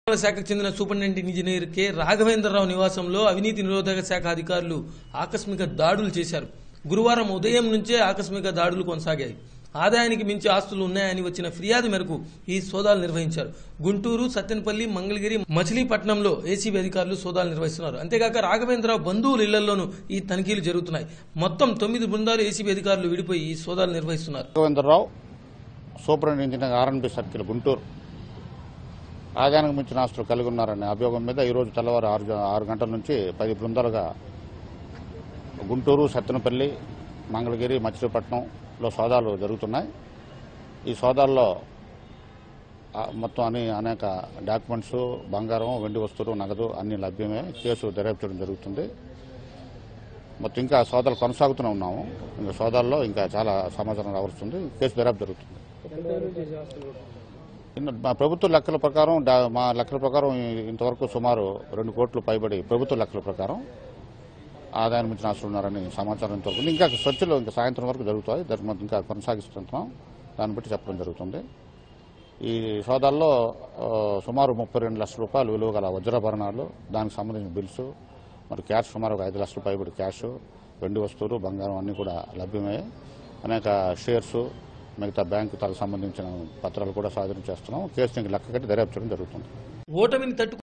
శాఖకు చెందిన superintendent engineer K Raghavendra Rao నివాసంలో అవినీతి నిరోధక శాఖ అధికారులు ఆకస్మిక దాడులు చేశారు గురువారం ఉదయం నుంచే ఆకస్మిక దాడులు కొనసాగాయి ఆదాయానికి మించి ఆస్తులు ఉన్నాయని వచ్చిన ఫిర్యాదు మేరకు ఈ సోదాలు నిర్వహించారు గుంటూరు సత్తెనపల్లి మంగళగిరి మచిలీపట్నంలో ఏసీబీ అధికారులు సోదాలు నిర్వహిస్తున్నారు అంతేకాక రాఘవేంద్రరావు బంధువుల ఇళ్లలోనూ ఈ తనిఖీలు జరుగుతున్నాయి మొత్తం తొమ్మిది బృందాలు ఏసీబీ అధికారులు విడిపోయి ఈ సోదాలు నిర్వహిస్తున్నారు Raghavendra Rao superintendent engineer RNB circle Guntur ఆదాయానికి మించిన ఆస్తులు కలిగి ఉన్నారనే అభియోగం మీద ఈరోజు తెల్లవారు ఆరు ఆరు గంటల నుంచి పది బృందాలుగా గుంటూరు సత్తెనపల్లి మంగళగిరి మచిలీపట్నంలో సోదాలు జరుగుతున్నాయి ఈ సోదాల్లో ఆ, మొత్తం అన్ని అనేక డాక్యుమెంట్స్ బంగారం వెండి వస్తువులు నగదు అన్ని లభ్యమే కేసు దర్యాప్తు చేయడం జరుగుతుంది మొత్తం ఇంకా సోదాలు కొనసాగుతూనే ఉన్నాము ఇంకా సోదాల్లో ఇంకా చాలా సమాచారం రావస్తుంది కేసు దర్యాప్తు జరుగుతుంది ఇన్న- మా ప్రభుత్వ లెక్కల ప్రకారం డా- మా లెక్కల ప్రకారం ఈ- ఇంతవరకు సుమారు రెండు కోట్లు పైబడి ప్రభుత్వ లెక్కల ప్రకారం ఆదాయం మించిన ఆస్తులు ఉన్నారని సమాచారం ఇంతవరకు ఉంది. ఇంకా చర్చలు ఇంకా సాయంత్రం వరకు జరుగుతాయి దాన్ని మనం ఇంకా కొనసాగిస్తున్నాం దాన్ని బట్టి చెప్పడం జరుగుతుంది ఈ సోదాల్లో ఆ, సుమారు ముప్పై రెండు లక్షల రూపాయలు విలువ గల వజ్రాభరణాలు దానికి సంబంధించిన బిల్స్ మరి క్యాష్ సుమారు ఒక ఐదు లక్షల పైబడి క్యాష్ వెండి వస్తువులు బంగారం అన్ని కూడా లభ్యమయ్యాయి అనేక షేర్స్ మిగతా బ్యాంకు తలకు సంబంధించిన పత్రాలు కూడా స్వాధీనం చేస్తున్నాం కేసుని లెక్క కట్టి దర్యాప్తు చేయడం జరుగుతుంది ఓటమిని తట్టు